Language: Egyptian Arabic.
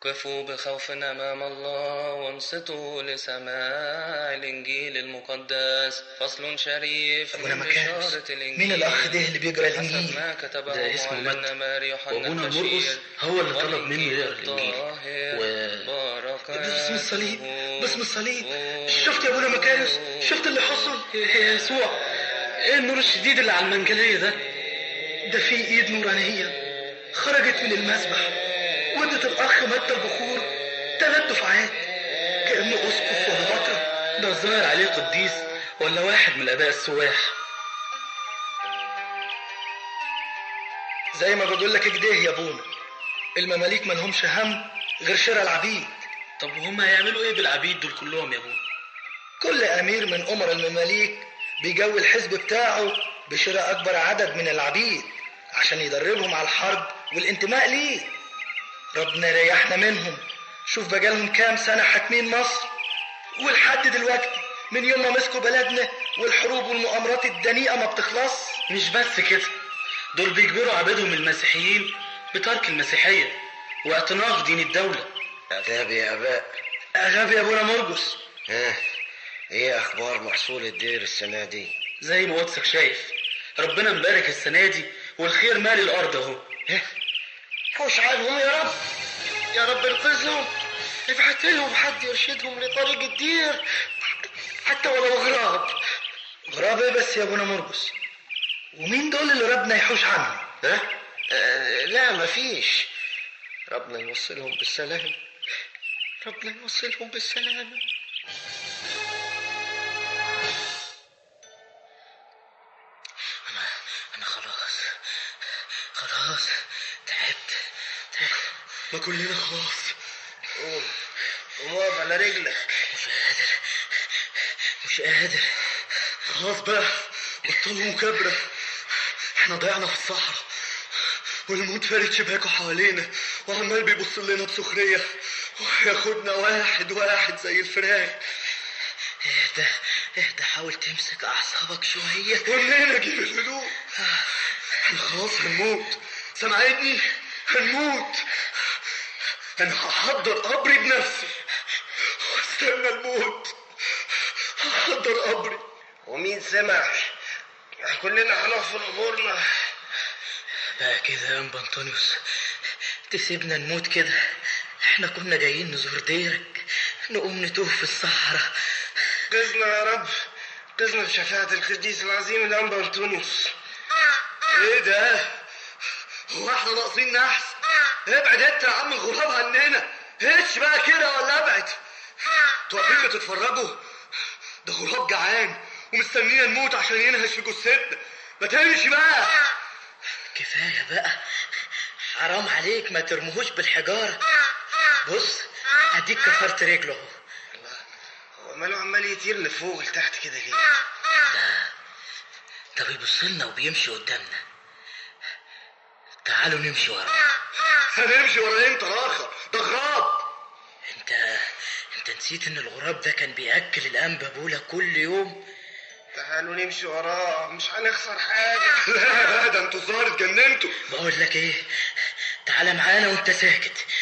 قفوا بخوف أمام الله وانصتوا لسماع الإنجيل المقدس فصل شريف أبونا من مكارس بشارة الإنجيل مين الأخ ده اللي بيقرأ حسب الإنجيل ما كتبه ده اسمه معلمنا متى. ماري يوحنا وأبونا البشير مرقس هو اللي طلب منه والإنجيل يقرأ الإنجيل. الطاهر و- بارك باسم الصليب اسمه. باسم الصليب شفت يا ابونا مكارس شفت اللي حصل يا يسوع ايه النور الشديد اللي على المنجلية ده ده في ايد نورانية خرجت من المسبح ودت الاخ متى البخور ثلاث دفعات كانه اسقف ولا بطرة ده الظاهر عليه قديس ولا واحد من الآباء السواح زي ما بقول لك كده يا ابونا المماليك مالهمش هم غير شراء العبيد طب وهم هيعملوا ايه بالعبيد دول كلهم يا ابونا كل امير من امر المماليك بيجوي الحزب بتاعه بشراء اكبر عدد من العبيد عشان يدربهم على الحرب والانتماء ليه ربنا يريحنا منهم شوف بقالهم كام سنة حاكمين مصر ولحد دلوقتي من يوم ما مسكوا بلدنا والحروب والمؤامرات الدنيئة ما بتخلص مش بس كده دول بيجبروا عبيدهم المسيحيين بترك المسيحية واعتناق دين الدولة عذاب يا اباء غبي يا ابونا مرقس ها ايه اخبار محصول الدير السنه دي زي ما قدسك شايف ربنا مبارك السنة دي والخير مالي الأرض أهو حوش عنهم يا رب يا رب انقذهم ابعت لهم حد يرشدهم لطريق الدير حتى ولو غراب غراب ايه بس يا ابونا مرقس ومين دول اللي ربنا يحوش عنهم ها آه لا مفيش ربنا يوصلهم بالسلام ربنا يوصلهم بالسلام أنا خلاص خلاص تعبت تعبت ما كلنا خلاص قوم قوم واقف على رجلك مش قادر مش قادر خلاص بقى بطلوا مكابرة احنا ضيعنا في الصحراء والموت فارد شباكه حوالينا وعمال بيبص لنا بسخرية وياخدنا واحد واحد زي الفراق اهدى اهدى حاول تمسك أعصابك شوية ومنين اجيب الهدوء احنا خلاص هنموت سامعتني هنموت انا هحضر قبري بنفسي واستنى الموت هحضر قبري ومين سمع كلنا هنقف في قبورنا بقى كده يا أنبا أنطونيوس تسيبنا نموت كده احنا كنا جايين نزور ديرك نقوم نتوه في الصحراء قزنا يا رب قزنا بشفاعة القديس العظيم الأنبا أنطونيوس ايه ده هو احنا ناقصين نحس ابعد انت يا عم الغراب عننا هش بقى كده ولا ابعد انتوا واقفين بتتفرجوا ده غراب جعان ومستنينا نموت عشان ينهش في جثتنا ما تمشي بقى كفاية بقى حرام عليك ما ترموهوش بالحجارة بص اديك كسرت رجله اهو هو ماله عمال يطير لفوق لتحت كده ليه ده بيبص لنا وبيمشي قدامنا تعالوا نمشي وراه هنمشي ورا انت راخر ده غراب انت انت نسيت ان الغراب ده كان بياكل الانبا بولا كل يوم تعالوا نمشي وراه مش هنخسر حاجة لا ده انتوا الظاهر اتجننتوا بقول لك ايه تعالى معانا وانت ساكت